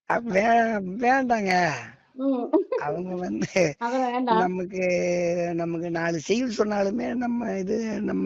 அ- வே வேண்டாங்க ம். அவங்க வந்து அது வேண்டாம் நமக்கு நமக்கு நாலு செய்யுள் சொன்னாலுமே நம்ம இது நம்ம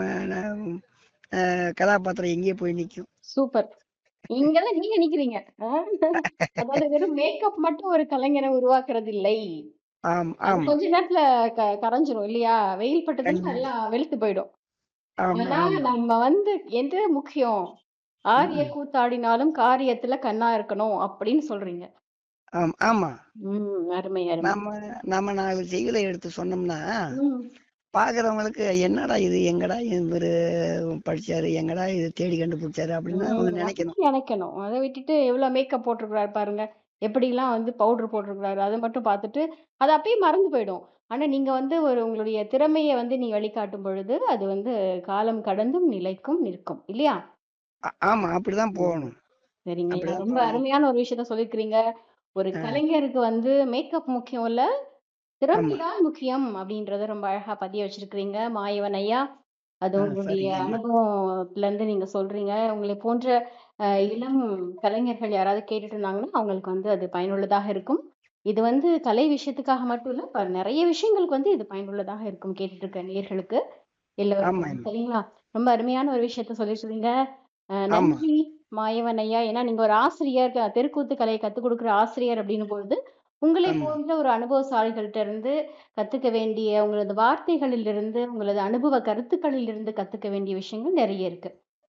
அஹ், கதாபாத்திரம் எங்கேயே போய் நிக்கும் சூப்பர் இங்கதான் நீங்க நிக்கிறீங்க ஆ? அதாவது வெறும் மேக்கப் மட்டும் ஒரு கலைஞரை உருவாக்குறது இல்லை ஆம் அது ஆமா கொஞ்ச நேரத்துல க கரைஞ்சிரும் இல்லையா வெயில் பட்டதுன்னா கண்டிப்பா. எல்லாம் வெளுத்து போயிடும் ஆமா ஆனா ஆமா நம்ம வந்து எது முக்கியம் ஆரிய ம். கூத்தாடினாலும் காரியத்துல கண்ணா இருக்கணும் அப்படின்னு சொல்றீங்க ஆமா ஆமா ம் அருமை அருமை நம்ம நம்ம நாலு செய்யுளை எடுத்து சொன்னோம்னா ம் பாக்குறவங்களுக்கு என்னடா இது எங்கடா இவரு படிச்சாரு எங்கடா இது தேடி கண்டுபிடிச்சாரு அப்படின்னு அவங்க ம், நினைக்கணும் அப்படி நினைக்கணும் அதை விட்டுட்டு எவ்வளவு மேக்கப் போட்டிருக்கிறாரு பாருங்க எப்படிலாம் வந்து பவுடர் போட்டிருக்கிறாரு அதை மட்டும் பார்த்துட்டு அது அப்படியே மறந்து போயிடும் ஆனா நீங்க வந்து ஒரு உங்களுடைய திறமையை வந்து நீ வழிகாட்டும் பொழுது அது வந்து காலம் கடந்தும் நிலைக்கும் நிற்கும் இல்லையா ஆ- ஆமா அப்படிதான் போகணும் சரிங்க ஐயா. அப்படிதான் ரொம்ப போகணும் அருமையான ஒரு விஷயத்த சொல்லிருக்கிறீங்க ஒரு ஆ, கலைஞருக்கு வந்து மேக்கப் முக்கியம் இல்ல ஆமா திறமைதான் முக்கியம் அப்படின்றத ரொம்ப அழகா பதிய வச்சிருக்கிறீங்க மாயவன் ஐயா அது ஆ உங்களுடைய சரிங்கம்மா அனுபவத்துல இருந்து நீங்க சொல்றீங்க உங்களை போன்ற அஹ், இளம் கலைஞர்கள் யாராவது கேட்டுட்டு இருந்தாங்கன்னா அவங்களுக்கு வந்து அது பயனுள்ளதாக இருக்கும் இது வந்து கலை விஷயத்துக்காக மட்டும் இல்ல இப்ப நிறைய விஷயங்களுக்கு வந்து இது பயனுள்ளதாக இருக்கும் கேட்டுட்டு இருக்க நேயர்களுக்கு ஆமா எல்லோருக்கும் ஆமா சரிங்களா ரொம்ப அருமையான ஒரு விஷயத்த சொல்லிட்டு அஹ் ஆமா நன்றி மாயவன் ஐயா ஏன்னா நீங்க ஒரு ஆசிரியர் க- தெருக்கூத்து கலையை கத்துக் கொடுக்குற ஆசிரியர் அப்படின்னும் பொழுது உங்களை ஆமா போன்ற ஒரு அனுபவசாலிகள்ட்ட இருந்து கத்துக்க வேண்டிய உங்களது வார்த்தைகளில் இருந்து உங்களது அனுபவ கருத்துக்களில் இருந்து கத்துக்க வேண்டிய விஷயங்கள் நிறைய இருக்கு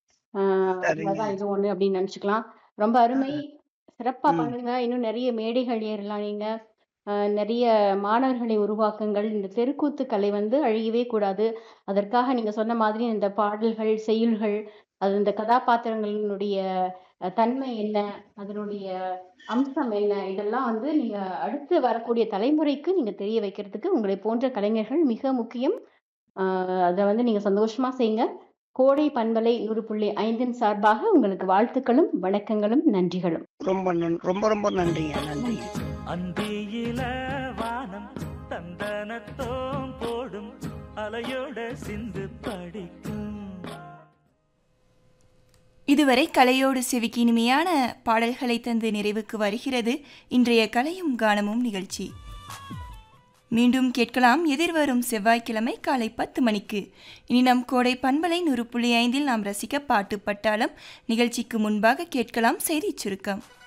ஆஹ் சரிங்க அதுலதான் இது ஒண்ணு அப்படின்னு நினைச்சுக்கலாம் ரொம்ப அருமை சிறப்பா ம் பண்ணுங்க இன்னும் நிறைய மேடைகள் ஏறலாம் நீங்க ஆஹ் நிறைய மாணவர்களை உருவாக்குங்கள் இந்த தெருக்கூத்து கலை வந்து அழியவே கூடாது அதற்காக நீங்க சொன்ன மாதிரி இந்த பாடல்கள் செய்யுள்கள் அது இந்த கதாபாத்திரங்களினுடைய அஹ், தன்மை என்ன அதனுடைய அம்சம் என்ன இதெல்லாம் வந்து நீங்க அடுத்து வரக்கூடிய தலைமுறைக்கு நீங்க தெரிய வைக்கிறதுக்கு உங்களை போன்ற கலைஞர்கள் மிக முக்கியம் ஆஹ் அதை வந்து நீங்க சந்தோஷமா செய்யுங்க கோடை பண்பலை நூறு புள்ளி ஐந்தின் சார்பாக உங்களுக்கு வாழ்த்துக்களும் வணக்கங்களும் நன்றிகளும் ரொம்ப நன்- ரொம்ப ரொம்ப நன்றிங்க நன்றிங்க நன்றி அந்தியில வானம் தந்தனத்தோம் போடும் அலையோட சிந்து படிக்கும் இதுவரை கலையோடு செவிக்கு இனிமையான பாடல்களை தந்து நிறைவுக்கு வருகிறது இன்றைய கலையும் கானமும் நிகழ்ச்சி மீண்டும் கேட்கலாம் எதிர்வரும் செவ்வாய்க்கிழமை காலை பத்து மணிக்கு இனி நம் கோடை பண்பலை நூறு புள்ளி ஐந்தில் நாம் ரசிக்க பாட்டு பட்டாளம் நிகழ்ச்சிக்கு முன்பாக கேட்கலாம் செய்திச் சுருக்கம்